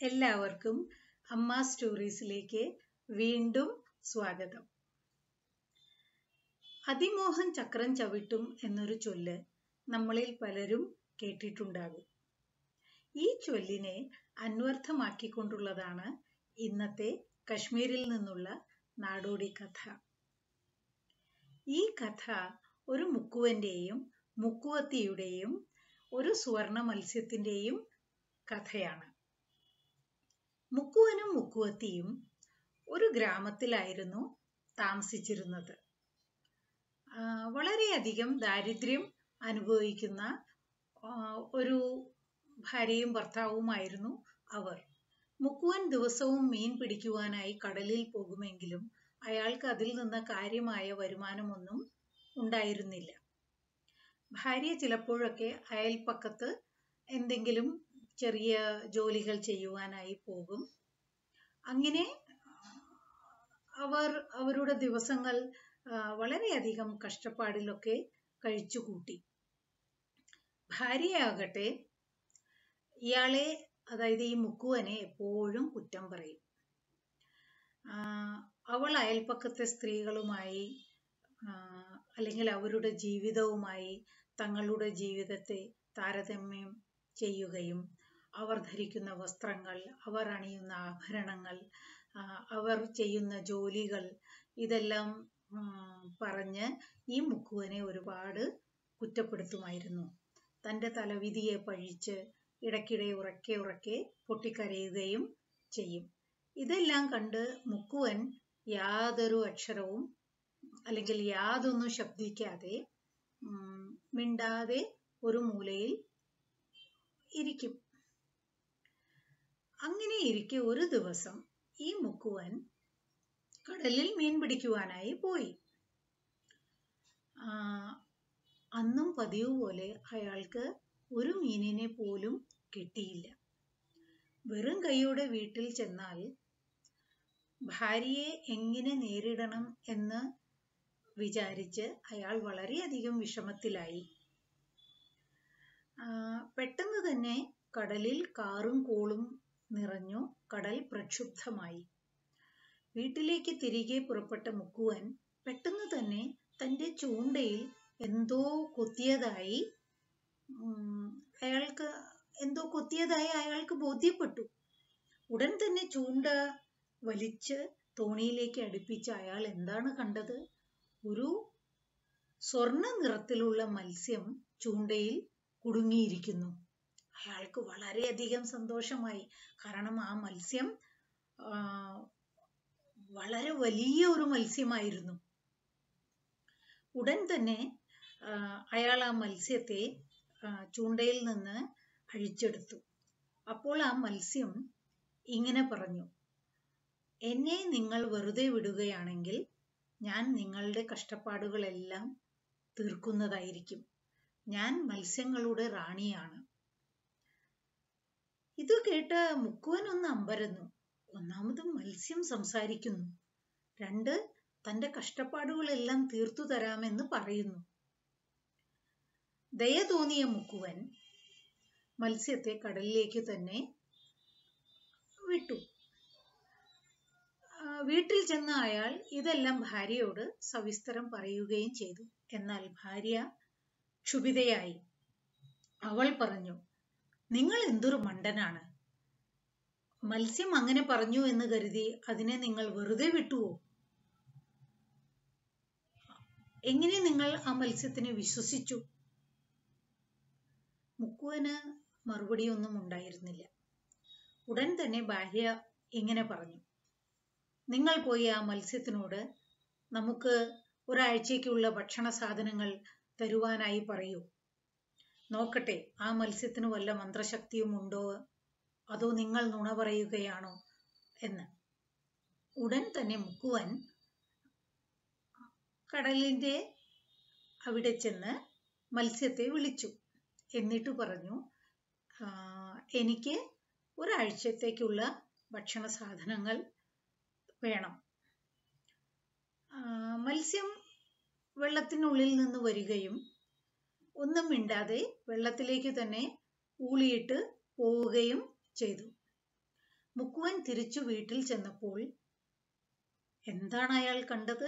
എല്ലാവർക്കും അമ്മ സ്റ്റോറീസിലേക്ക് വീണ്ടും സ്വാഗതം അതിമോഹം ചക്രം ചവിട്ടും എന്നൊരു ചൊല്ല് നമ്മളിൽ പലരും കേട്ടിട്ടുണ്ടാകും ഈ ചൊല്ലിനെ അന്വർത്ഥമാക്കിക്കൊണ്ടുള്ളതാണ് ഇന്നത്തെ കശ്മീരിൽ നിന്നുള്ള നാടോടി കഥ ഈ കഥ ഒരു മുക്കുവന്റെയും മുക്കുവത്തിയുടെയും ഒരു സുവർണ മത്സ്യത്തിന്റെയും കഥയാണ് മുക്കുവനും മുക്കുവത്തിയും ഒരു ഗ്രാമത്തിലായിരുന്നു താമസിച്ചിരുന്നത് വളരെയധികം ദാരിദ്ര്യം അനുഭവിക്കുന്ന ഒരു ഭാര്യയും ഭർത്താവുമായിരുന്നു അവർ മുക്കുവൻ ദിവസവും മീൻ പിടിക്കുവാനായി കടലിൽ പോകുമെങ്കിലും അയാൾക്ക് അതിൽ നിന്ന് കാര്യമായ വരുമാനമൊന്നും ഉണ്ടായിരുന്നില്ല ഭാര്യ ചിലപ്പോഴൊക്കെ അയൽപ്പക്കത്ത് എന്തെങ്കിലും ചെറിയ ജോലികൾ ചെയ്യുവാനായി പോകും അങ്ങനെ അവർ അവരുടെ ദിവസങ്ങൾ വളരെയധികം കഷ്ടപ്പാടിലൊക്കെ കഴിച്ചുകൂട്ടി ഭാര്യയാകട്ടെ ഇയാളെ അതായത് ഈ മുക്കുവനെ എപ്പോഴും കുറ്റം പറയും അവൾ അയൽപ്പക്കത്തെ സ്ത്രീകളുമായി അല്ലെങ്കിൽ അവരുടെ ജീവിതവുമായി തങ്ങളുടെ ജീവിതത്തെ താരതമ്യം ചെയ്യുകയും അവർ ധരിക്കുന്ന വസ്ത്രങ്ങൾ അവർ അണിയുന്ന ആഭരണങ്ങൾ അവർ ചെയ്യുന്ന ജോലികൾ ഇതെല്ലാം പറഞ്ഞ് ഈ മുക്കുവനെ ഒരുപാട് കുറ്റപ്പെടുത്തുമായിരുന്നു തൻ്റെ തലവിധിയെ പഴിച്ച് ഇടയ്ക്കിടെ ഉറക്കെ ഉറക്കെ പൊട്ടിക്കരയുകയും ചെയ്യും ഇതെല്ലാം കണ്ട് മുക്കുവൻ യാതൊരു അക്ഷരവും അല്ലെങ്കിൽ യാതൊന്നും ശബ്ദിക്കാതെ മിണ്ടാതെ ഒരു മൂലയിൽ ഇരിക്കും അങ്ങനെ ഇരിക്കെ ഒരു ദിവസം ഈ മുക്കുവൻ കടലിൽ മീൻ പിടിക്കുവാനായി പോയി അന്നും പതിവ് പോലെ അയാൾക്ക് ഒരു മീനിനെ പോലും കിട്ടിയില്ല വെറും കൈയോടെ വീട്ടിൽ ചെന്നാൽ ഭാര്യയെ എങ്ങനെ നേരിടണം എന്ന് വിചാരിച്ച് അയാൾ വളരെയധികം വിഷമത്തിലായി പെട്ടെന്ന് തന്നെ കടലിൽ കാറും കോളും നിറഞ്ഞു കടൽ പ്രക്ഷുബ്ധമായി വീട്ടിലേക്ക് തിരികെ പുറപ്പെട്ട മുക്കുവൻ പെട്ടെന്ന് തന്നെ തൻ്റെ ചൂണ്ടയിൽ എന്തോ കൊത്തിയതായി അയാൾക്ക് എന്തോ കൊത്തിയതായി അയാൾക്ക് ബോധ്യപ്പെട്ടു ഉടൻ തന്നെ ചൂണ്ട വലിച്ച് തോണിയിലേക്ക് അടുപ്പിച്ച് അയാൾ എന്താണ് കണ്ടത് ഒരു സ്വർണ്ണ നിറത്തിലുള്ള മത്സ്യം ചൂണ്ടയിൽ കുടുങ്ങിയിരിക്കുന്നു അയാൾക്ക് വളരെയധികം സന്തോഷമായി കാരണം ആ മത്സ്യം വളരെ വലിയ ഒരു മത്സ്യമായിരുന്നു ഉടൻ തന്നെ അയാൾ ആ മത്സ്യത്തെ ചൂണ്ടയിൽ നിന്ന് അഴിച്ചെടുത്തു അപ്പോൾ ആ മത്സ്യം ഇങ്ങനെ പറഞ്ഞു എന്നെ നിങ്ങൾ വെറുതെ വിടുകയാണെങ്കിൽ ഞാൻ നിങ്ങളുടെ കഷ്ടപ്പാടുകളെല്ലാം തീർക്കുന്നതായിരിക്കും ഞാൻ മത്സ്യങ്ങളുടെ റാണിയാണ് ഇത് കേട്ട് മുക്കുവൻ ഒന്ന് അമ്പരന്നു ഒന്നാമത് മത്സ്യം സംസാരിക്കുന്നു രണ്ട് തന്റെ കഷ്ടപ്പാടുകളെല്ലാം തീർത്തു തരാമെന്ന് പറയുന്നു ദയ തോന്നിയ മുക്കുവൻ മത്സ്യത്തെ കടലിലേക്ക് തന്നെ വിട്ടു വീട്ടിൽ ചെന്ന അയാൾ ഇതെല്ലാം ഭാര്യയോട് സവിസ്തരം പറയുകയും ചെയ്തു എന്നാൽ ഭാര്യ ക്ഷുഭിതയായി അവൾ പറഞ്ഞു നിങ്ങൾ എന്തൊരു മണ്ടനാണ് മത്സ്യം അങ്ങനെ പറഞ്ഞു എന്ന് കരുതി അതിനെ നിങ്ങൾ വെറുതെ വിട്ടുവോ എങ്ങനെ നിങ്ങൾ ആ മത്സ്യത്തിനെ വിശ്വസിച്ചു മുക്കുവന് മറുപടിയൊന്നും ഉണ്ടായിരുന്നില്ല ഉടൻ തന്നെ ഭാര്യ ഇങ്ങനെ പറഞ്ഞു നിങ്ങൾ പോയി ആ മത്സ്യത്തിനോട് നമുക്ക് ഒരാഴ്ചയ്ക്കുള്ള ഭക്ഷണ സാധനങ്ങൾ തരുവാനായി പറയൂ നോക്കട്ടെ ആ മത്സ്യത്തിന് വല്ല മന്ത്രശക്തിയും ഉണ്ടോ അതോ നിങ്ങൾ നുണ പറയുകയാണോ എന്ന് ഉടൻ തന്നെ മുക്കുവൻ കടലിന്റെ അവിടെ ചെന്ന് മത്സ്യത്തെ വിളിച്ചു എന്നിട്ട് പറഞ്ഞു എനിക്ക് ഒരാഴ്ചത്തേക്കുള്ള ഭക്ഷണ സാധനങ്ങൾ വേണം മത്സ്യം വെള്ളത്തിനുള്ളിൽ നിന്ന് വരികയും ഒന്നും മിണ്ടാതെ വെള്ളത്തിലേക്ക് തന്നെ ഊളിയിട്ട് പോവുകയും ചെയ്തു മുക്കുവൻ തിരിച്ചു വീട്ടിൽ ചെന്നപ്പോൾ എന്താണ് അയാൾ കണ്ടത്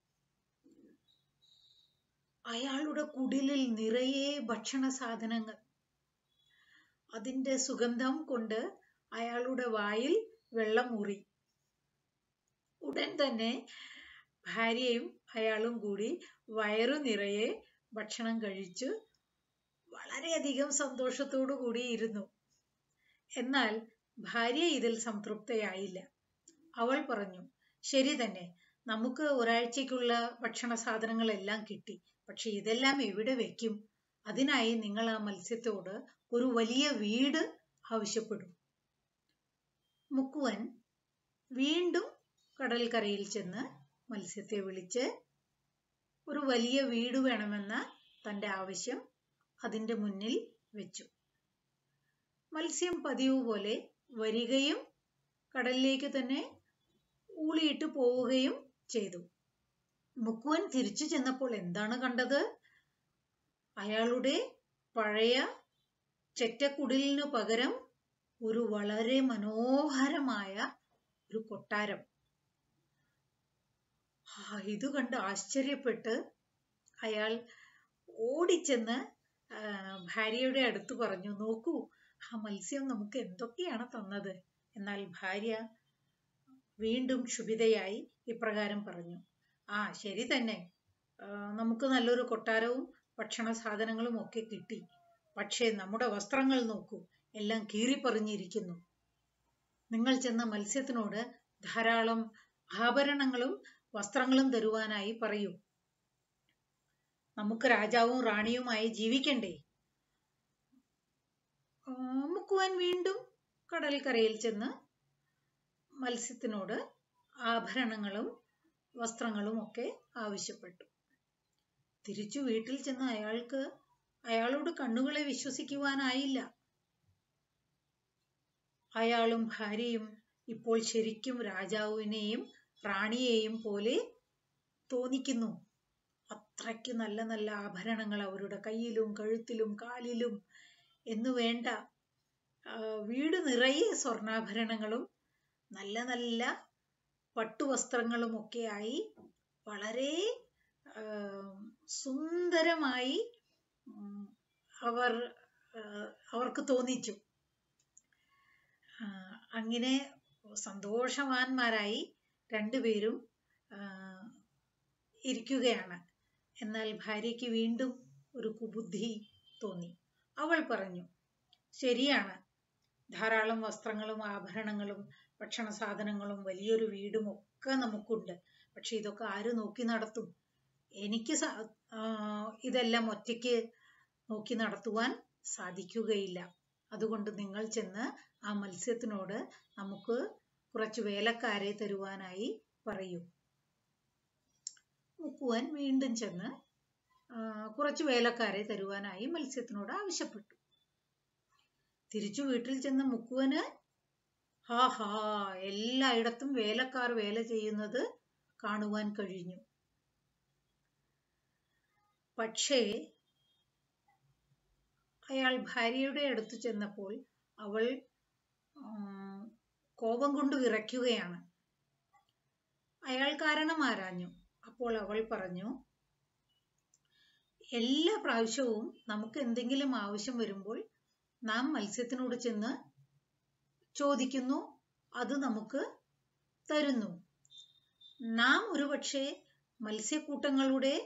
അയാളുടെ കുടിലിൽ നിറയെ ഭക്ഷണ സാധനങ്ങൾ അതിന്റെ സുഗന്ധം കൊണ്ട് അയാളുടെ വായിൽ വെള്ളം ഊറി ഉടൻ തന്നെ ഭാര്യയും അയാളും കൂടി വയറു നിറയെ ഭക്ഷണം കഴിച്ചു വളരെയധികം സന്തോഷത്തോടു കൂടി ഇരുന്നു എന്നാൽ ഭാര്യ ഇതിൽ സംതൃപ്തയായില്ല അവൾ പറഞ്ഞു ശരി തന്നെ നമുക്ക് ഒരാഴ്ചക്കുള്ള ഭക്ഷണ സാധനങ്ങളെല്ലാം കിട്ടി പക്ഷെ ഇതെല്ലാം എവിടെ വെക്കും അതിനായി നിങ്ങൾ ആ മത്സ്യത്തോട് ഒരു വലിയ വീട് ആവശ്യപ്പെടും മുക്കുവൻ വീണ്ടും കടൽക്കരയിൽ ചെന്ന് മത്സ്യത്തെ വിളിച്ച് ഒരു വലിയ വീട് വേണമെന്ന തന്റെ ആവശ്യം അതിന്റെ മുന്നിൽ വെച്ചു മത്സ്യം പതിവ് പോലെ വരികയും കടലിലേക്ക് തന്നെ ഊളിയിട്ട് പോവുകയും ചെയ്തു മുക്കുവൻ തിരിച്ചു ചെന്നപ്പോൾ എന്താണ് കണ്ടത് അയാളുടെ പഴയ ചെറ്റക്കുടിലിനു പകരം ഒരു വളരെ മനോഹരമായ ഒരു കൊട്ടാരം ആ, ഇത് കണ്ട് ആശ്ചര്യപ്പെട്ട് അയാൾ ഓടിച്ചെന്ന് ആ, ഭാര്യയുടെ അടുത്ത് പറഞ്ഞു നോക്കൂ ആ മത്സ്യം നമുക്ക് എന്തൊക്കെയാണ് തന്നത് എന്നാൽ ഭാര്യ വീണ്ടും ക്ഷുഭിതയായി ഇപ്രകാരം പറഞ്ഞു ആ ശരി തന്നെ ആ, നമുക്ക് നല്ലൊരു കൊട്ടാരവും ഭക്ഷണ സാധനങ്ങളും ഒക്കെ കിട്ടി പക്ഷേ നമ്മുടെ വസ്ത്രങ്ങൾ നോക്കൂ എല്ലാം കീറിപ്പറിഞ്ഞിരിക്കുന്നു നിങ്ങൾ ചെന്ന മത്സ്യത്തിനോട് ധാരാളം ആഭരണങ്ങളും വസ്ത്രങ്ങളും തരുവാനായി പറയൂ നമുക്ക് രാജാവും റാണിയുമായി ജീവിക്കണ്ടേ ആ, മുക്കുവൻ വീണ്ടും കടൽക്കരയിൽ ചെന്ന് മത്സ്യത്തിനോട് ആഭരണങ്ങളും വസ്ത്രങ്ങളും ഒക്കെ ആവശ്യപ്പെട്ടു തിരിച്ചു വീട്ടിൽ ചെന്ന് അയാൾക്ക് അയാളോട് കണ്ണുകളെ വിശ്വസിക്കുവാനായില്ല അയാളും ഭാര്യയും ഇപ്പോൾ ശരിക്കും രാജാവിനെയും റാണിയെയും പോലെ തോന്നിക്കുന്നു അത്രയ്ക്ക് നല്ല നല്ല ആഭരണങ്ങൾ അവരുടെ കയ്യിലും കഴുത്തിലും കാലിലും എന്നു വേണ്ട ആ, വീട് നിറയെ സ്വർണ്ണാഭരണങ്ങളും നല്ല നല്ല പട്ടുവസ്ത്രങ്ങളും ഒക്കെയായി വളരെ ആ, സുന്ദരമായി ഉം, അവർ ആ, അവർക്ക് തോന്നിച്ചു ആ, അങ്ങനെ സന്തോഷവാന്മാരായി രണ്ടുപേരും ആ, ഇരിക്കുകയാണ് എന്നാൽ ഭാര്യയ്ക്ക് വീണ്ടും ഒരു കുബുദ്ധി തോന്നി അവൾ പറഞ്ഞു ശരിയാണ് ധാരാളം വസ്ത്രങ്ങളും ആഭരണങ്ങളും ഭക്ഷണ സാധനങ്ങളും വലിയൊരു വീടും ഒക്കെ നമുക്കുണ്ട് പക്ഷെ ഇതൊക്കെ ആര് നോക്കി നടത്തും എനിക്ക് സ- ആ, ഇതെല്ലാം ഒറ്റയ്ക്ക് നോക്കി നടത്തുവാൻ സാധിക്കുകയില്ല അതുകൊണ്ട് നിങ്ങൾ ചെന്ന് ആ മത്സ്യത്തിനോട് നമുക്ക് കുറച്ച് വേലക്കാരെ തരുവാനായി പറയൂ മുക്കുവൻ വീണ്ടും ചെന്ന് ആ, കുറച്ച് വേലക്കാരെ തരുവാനായി മത്സ്യത്തിനോട് ആവശ്യപ്പെട്ടു തിരിച്ചു വീട്ടിൽ ചെന്ന് മുക്കുവന് ഹാ ഹാ എല്ലായിടത്തും വേലക്കാർ വേല ചെയ്യുന്നത് കാണുവാൻ കഴിഞ്ഞു പക്ഷേ അയാൾ ഭാര്യയുടെ അടുത്ത് ചെന്നപ്പോൾ അവൾ ഉം, കോപം കൊണ്ട് വിറയ്ക്കുകയാണ് അയാൾ കാരണം ആരാഞ്ഞു അപ്പോൾ അവൾ പറഞ്ഞു എല്ലാ പ്രാവശ്യവും നമുക്ക് എന്തെങ്കിലും ആവശ്യം വരുമ്പോൾ നാം മത്സ്യത്തിനോട് ചെന്ന് ചോദിക്കുന്നു അത് നമുക്ക് തരുന്നു നാം ഒരുപക്ഷെ മത്സ്യക്കൂട്ടങ്ങളുടെ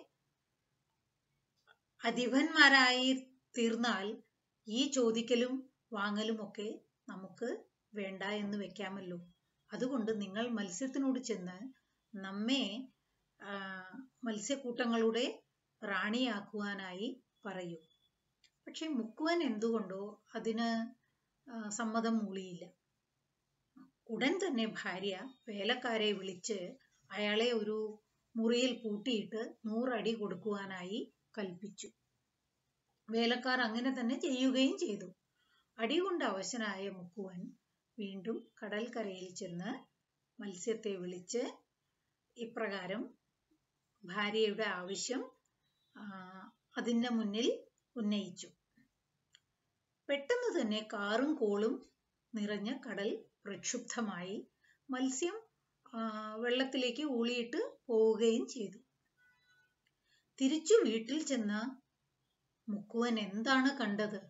അധിപന്മാരായി തീർന്നാൽ ഈ ചോദിക്കലും വാങ്ങലും ഒക്കെ നമുക്ക് വേണ്ട എന്ന് വെക്കാമല്ലോ അതുകൊണ്ട് നിങ്ങൾ മത്സ്യത്തിനോട് ചെന്ന് നമ്മെ ആ, മത്സ്യക്കൂട്ടങ്ങളുടെ റാണിയാക്കുവാനായി പറയൂ പക്ഷെ മുക്കുവൻ എന്തുകൊണ്ടോ അതിന് ആ, സമ്മതം മൂളിയില്ല ഉടൻ തന്നെ ഭാര്യ വേലക്കാരെ വിളിച്ച് അയാളെ ഒരു മുറിയിൽ പൂട്ടിയിട്ട് നൂറടി കൊടുക്കുവാനായി കൽപ്പിച്ചു വേലക്കാർ അങ്ങനെ തന്നെ ചെയ്യുകയും ചെയ്തു അടികൊണ്ട് അവശനായ മുക്കുവൻ വീണ്ടും കടൽക്കരയിൽ ചെന്ന് മത്സ്യത്തെ വിളിച്ച് ഇപ്രകാരം ഭാര്യയുടെ ആവശ്യം ആ, അതിന്റെ മുന്നിൽ ഉന്നയിച്ചു പെട്ടെന്ന് തന്നെ കാറും കോളും നിറഞ്ഞ കടൽ പ്രക്ഷുബ്ധമായി മത്സ്യം ആ, വെള്ളത്തിലേക്ക് ഊളിയിട്ട് പോവുകയും ചെയ്തു തിരിച്ചു വീട്ടിൽ ചെന്ന മുക്കുവൻ എന്താണ് കണ്ടത്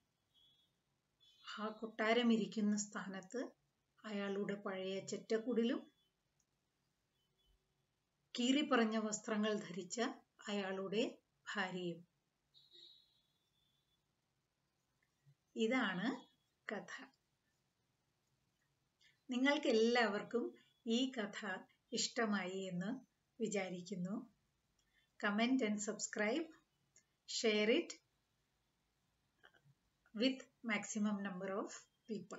ആ കൊട്ടാരം ഇരിക്കുന്ന സ്ഥാനത്ത് അയാളുടെ പഴയ ചെറ്റക്കുടിലും കീറിപ്പറഞ്ഞ വസ്ത്രങ്ങൾ ധരിച്ച അയാളുടെ ഭാര്യയും ഇതാണ് കഥ നിങ്ങൾക്ക് എല്ലാവർക്കും ഈ കഥ ഇഷ്ടമായി എന്ന് വിചാരിക്കുന്നു comment and subscribe share it with maximum number of people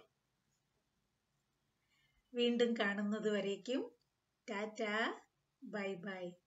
വീണ്ടും കാണുന്നത് വരേക്കും ടാറ്റ ബൈ ബൈ